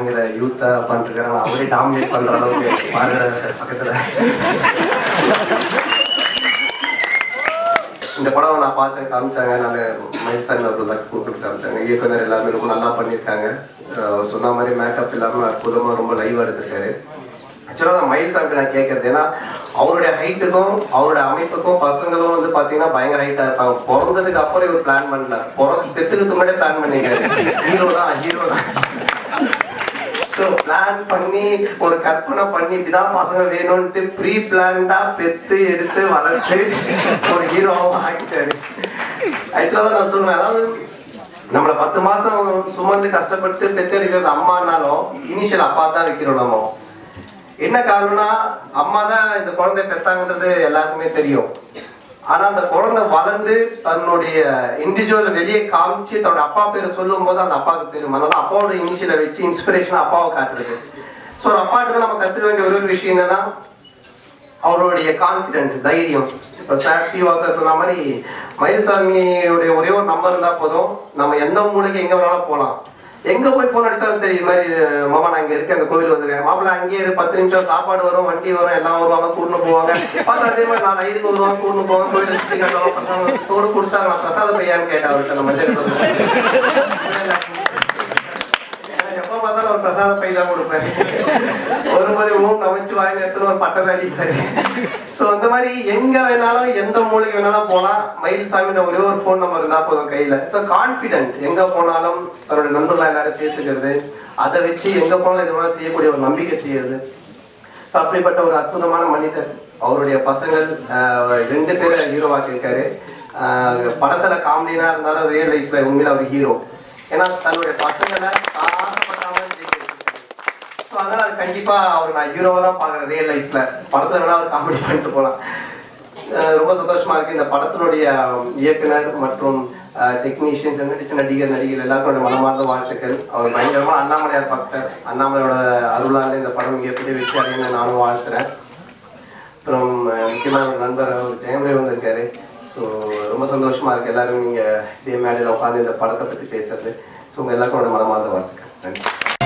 பயங்கர யூத்தா பண்ணிருக்காங்க அவரே டாமினேட் பண்ற அளவுக்கு பாரதிராஜா சார் பக்கத்துல இந்த படம் நான் பார்த்தேன் காமிச்சாங்க நான் மயில்சாமி அவர்கள் தான் கூப்பிட்டு காமிச்சாங்க இயக்குனர் எல்லாமே ரொம்ப நல்லா பண்ணியிருக்காங்க அஹ் சொன்ன மாதிரி மேக்கப் இல்லாமல் அற்புதமாக ரொம்ப லைவாக எடுத்திருக்காரு ஆக்சுவலாக நான் மயில்சாமி நான் கேட்கறது ஏன்னா அவருடைய ஹைட்டுக்கும் அவருடைய அமைப்புக்கும் பசங்களும் வந்து பார்த்தீங்கன்னா பயங்கர ஹைட்டாக இருப்பாங்க பிறந்ததுக்கு அப்புறம் இவர் பிளான் பண்ணல பிறந்த பெத்துக்கு முன்னாடியே பிளான் பண்ணிருக்காரு ஹீரோ தான் ஹீரோ தான் ஸோ பிளான் பண்ணி ஒரு கற்பனை பண்ணி இப்படிதான் பசங்க வேணும்ட்டு ப்ரீ பிளான்டா பெத்து எடுத்து வளர்த்து ஒரு ஹீரோவும் ஆக்கிட்டாரு ஆக்சுவலாக நான் சொல்லுவேன் அதாவது நம்மள பத்து மாசம் சுமந்து கஷ்டப்பட்டு பெத்தெடுக்கிறது அம்மானாலும் இனிஷியல் அப்பா தான் வைக்கிறோம் நம்ம என்ன காரணம்னா அம்மா தான் இந்த குழந்தை பெத்தாங்கன்றது எல்லாருக்குமே தெரியும் ஆனா அந்த குழந்தை வளர்ந்து தன்னுடைய இண்டிவிஜுவல் வெளியே காமிச்சு தன்னோட அப்பா பேரை சொல்லும் போது அந்த அப்பாவுக்கு தெரியும் அதனால அப்பாவோட இனிஷியலை வச்சு இன்ஸ்பிரேஷன் அப்பாவை காட்டுறது ஸோ ஒரு அப்பாட்ட நம்ம கத்துக்க வேண்டிய ஒரு விஷயம் என்னன்னா அவருடைய கான்பிடன்ஸ் தைரியம் இப்போ சார் ஸ்ரீவாசர் சொன்ன மாதிரி மயில்சாமியுடைய ஒரே ஒரு நம்பர் இருந்தா போதும் நம்ம எந்த மூலைக்கு எங்க வேணாலும் போகலாம் எங்க போய் போன் அடித்தாலும் தெரியும் இது மாதிரி மாமா நான் இங்க இருக்கேன் அந்த கோவில் வந்துருக்கேன் மாப்பிள்ள அங்கேயே இரு பத்து நிமிஷம் சாப்பாடு வரும் வண்டி வரும் எல்லாம் வருவாங்க கூட்டு போவாங்க பார்த்தா அதே மாதிரி நான் ஐந்து வருவாங்க கூட்டு போவாங்க கோயில் சுத்தி காட்டுவாங்க பசங்க சோறு கொடுத்தாங்க நான் பிரசாத பையான்னு கேட்டேன் அவர்கிட்ட நம்ம எப்ப பார்த்தாலும் ஒரு பிரசாத பை தான் கொடுப்பேன் ஒரு மாதிரி ஓம் நமைச்சு வாங்கி எடுத்து ஒரு பட்டம் அடிப்பாரு ஸோ அந்த மாதிரி எங்க வேணாலும் எந்த மூலைக்கு வேணாலும் போலாம் மயில்சாமின்ற ஒரே ஒரு ஃபோன் நம்பர் இருந்தா போதும் கையில ஸோ கான்ஃபிடென்ட் எங்க போனாலும் தன்னோட நண்பர்கள் எல்லாரும் சேர்த்துக்கிறது அதை வச்சு எங்க போனாலும் இது மாதிரி செய்யக்கூடிய ஒரு நம்பிக்கை செய்யறது So, அப்படிப்பட்ட ஒரு அற்புதமான மனிதர் அவருடைய பசங்கள் ஆஹ், ரெண்டு பேரை ஹீரோவாக்கியிருக்காரு ஆஹ், படத்துல காமெடினா இருந்தாலும் ரியல் லைஃப்ல உண்மையில அவர் ஹீரோ ஏன்னா தன்னுடைய பசங்களை தான் ஆசைப்பட்டாமல் ஜெயிக்க வச்சிருக்காரு. ஸோ அதனால அது கண்டிப்பா அவர் நான் ஹீரோவா தான் பாக்குறேன் ரியல் லைஃப்ல படத்துல வேணா அவர் காமெடி பண்ணிட்டு போலாம் அஹ் ரொம்ப சந்தோஷமா இருக்கு இந்த படத்தினுடைய இயக்குனர் மற்றும் டெக்னீஷியன்ஸ் நடிச்ச நடிகர் நடிகர் எல்லாருக்கும் மனமார்ந்த வாழ்த்துக்கள் அவர் பயங்கரமா அண்ணாமலையார் பக்தர் அண்ணாமலையோட அருளால இந்த படம் மிகப்பெரிய வெற்றி அடையணும்னு நானும் வாழ்த்துறேன் அப்புறம் அஹ், முக்கியமான ஒரு நண்பர் அவர் ஜெயமலை வந்திருக்காரு ஸோ ரொம்ப சந்தோஷமா இருக்கு எல்லாரும் நீங்க இதே மேடையில் உட்காந்து இந்த படத்தை பத்தி பேசுறது ஸோ உங்க எல்லாருக்கும் மனமார்ந்த வாழ்த்துக்கள் நன்றி